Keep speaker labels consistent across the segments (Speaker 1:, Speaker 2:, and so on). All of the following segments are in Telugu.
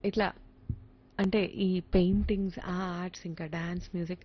Speaker 1: ఇట్లా అంటే ఈ పెయింటింగ్స్, ఆ ఆర్ట్స్ ఇంకా డాన్స్, మ్యూజిక్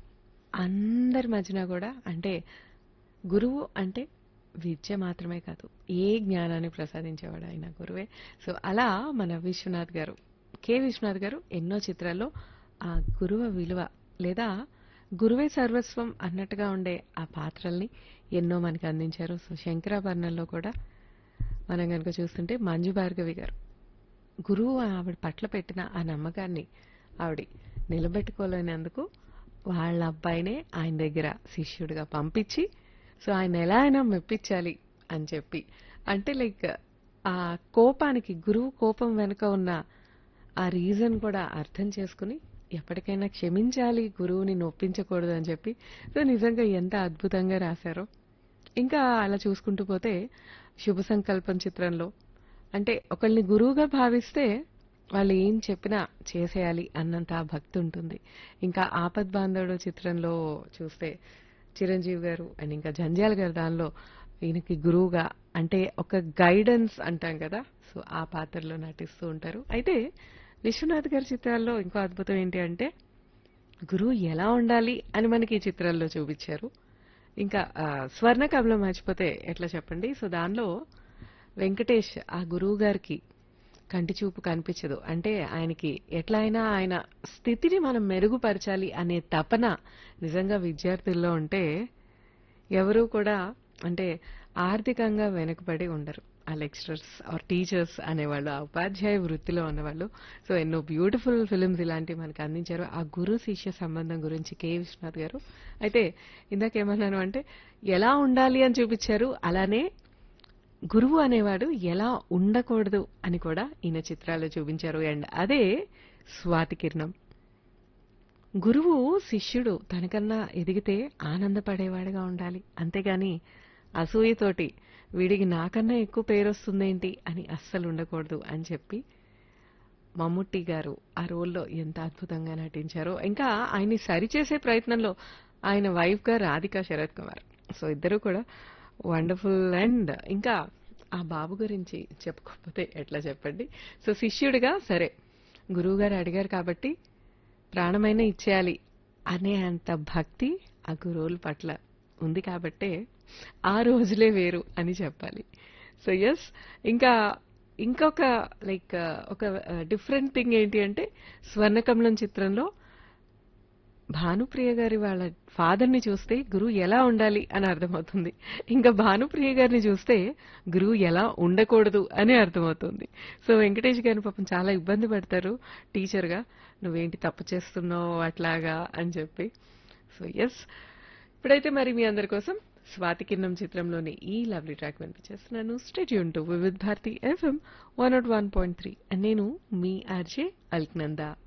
Speaker 1: అందరి మధ్యన గూడా అంటే గురువు అంటే విద్య మాత్రమే కాదు. ఏ జ్ఞానాన్ని ప్రసాదించేవాడు ఆయన గురువే. సో, అలా మన విశ్వనాథ్ గారు, కె. విశ్వనాథ్ గారు ఎన్నో చిత్రాల్లో ఆ గురువ విలువ లేదా గురువే సర్వస్వం అన్నట్టుగా ఉండే ఆ పాత్రల్ని ఎన్నో మనకి అందించారు. సో, శంకరాభరణంలో కూడా మనం గనుక చూస్తుంటే మంజు భార్గవి గారు గురువు ఆవిడ పట్ల పెట్టిన ఆ నమ్మకాన్ని ఆవిడ నిలబెట్టుకోలేనందుకు వాళ్ళ అబ్బాయినే ఆయన దగ్గర శిష్యుడిగా పంపించి సో ఆయన ఎలా అయినా మెప్పించాలి అని చెప్పి అంటే లైక్ ఆ కోపానికి గురువు కోపం వెనుక ఉన్న ఆ రీజన్ కూడా అర్థం చేసుకుని ఎప్పటికైనా క్షమించాలి గురువుని నొప్పించకూడదు అని చెప్పి సో నిజంగా ఎంత అద్భుతంగా రాశారో ఇంకా అలా చూసుకుంటూ పోతే శుభ సంకల్పం చిత్రంలో అంటే ఒకళ్ళని గురువుగా భావిస్తే వాళ్ళు ఏం చెప్పినా చేసేయాలి అన్నంత భక్తి ఉంటుంది ఇంకా ఆపద్ బాంధవుడు చిత్రంలో చూస్తే చిరంజీవి గారు అండ్ ఇంకా జంజాల్ గారు దానిలో ఈయనకి గురువుగా అంటే ఒక గైడెన్స్ అంటాం కదా సో ఆ పాత్రలో నటిస్తూ ఉంటారు అయితే విశ్వనాథ్ గారి చిత్రాల్లో ఇంకో అద్భుతం ఏంటి అంటే గురువు ఎలా ఉండాలి అని మనకి ఈ చిత్రాల్లో చూపించారు ఇంకా ఆ, స్వర్ణ కమలం మర్చిపోతే ఎట్లా చెప్పండి సో దానిలో వెంకటేష్ ఆ గురువు గారికి కంటి చూపు కనిపించదు అంటే ఆయనకి ఎట్లా అయినా ఆయన స్థితిని మనం మెరుగుపరచాలి అనే తపన నిజంగా విద్యార్థుల్లో ఉంటే ఎవరు కూడా అంటే ఆర్థికంగా వెనుకబడి ఉండరు ఆ లెక్చరర్స్ ఆర్ టీచర్స్ అనేవాళ్ళు ఆ ఉపాధ్యాయ వృత్తిలో ఉన్నవాళ్ళు సో ఎన్నో బ్యూటిఫుల్ ఫిల్మ్స్ ఇలాంటివి మనకు అందించారు ఆ గురు శిష్య సంబంధం గురించి కె విశ్వనాథ్ గారు అయితే ఇందాకేమన్నాను అంటే ఎలా ఉండాలి అని చూపించారు అలానే గురువు అనేవాడు ఎలా ఉండకూడదు అని కూడా ఈయన చిత్రాల్లో చూపించారు అండ్ అదే స్వాతి కిరణం గురువు శిష్యుడు తనకన్నా ఎదిగితే ఆనందపడేవాడుగా ఉండాలి అంతేగాని అసూయతోటి వీడికి నాకన్నా ఎక్కువ పేరు వస్తుందేంటి అని అస్సలు ఉండకూడదు అని చెప్పి మమ్ముట్టి గారు ఆ రోల్లో ఎంత అద్భుతంగా నటించారో ఇంకా ఆయన్ని సరిచేసే ప్రయత్నంలో ఆయన వైఫ్ గా రాధికా శరత్ కుమార్ సో ఇద్దరు కూడా వండర్ఫుల్ అండ్ ఇంకా ఆ బాబు గురించి చెప్పుకోకపోతే ఎట్లా చెప్పండి సో శిష్యుడిగా సరే గురువు గారు అడిగారు కాబట్టి ప్రాణమైన ఇచ్చేయాలి అనే అంత భక్తి ఆ గురువుల పట్ల ఉంది కాబట్టే ఆ రోజులే వేరు అని చెప్పాలి సో ఎస్ ఇంకా ఇంకొక లైక్ ఒక డిఫరెంట్ థింగ్ ఏంటి అంటే స్వర్ణకమలం చిత్రంలో భానుప్రియ గారి వాళ్ళ ఫాదర్ ని చూస్తే గురువు ఎలా ఉండాలి అని అర్థమవుతుంది ఇంకా భానుప్రియ గారిని చూస్తే గురువు ఎలా ఉండకూడదు అని అర్థమవుతుంది సో వెంకటేష్ గారిని పాపం చాలా ఇబ్బంది పడతారు టీచర్ గా నువ్వేంటి తప్పు చేస్తున్నావు అట్లాగా అని చెప్పి సో ఎస్ ఇప్పుడైతే మరి మీ అందరి కోసం స్వాతి కిన్నం చిత్రంలోని ఈ లవ్లీ ట్రాక్ వినిపించేస్తున్నాను stay tuned to Vividh Bharati FM one nought one point three నేను మీ ఆర్జే అల్క్నందా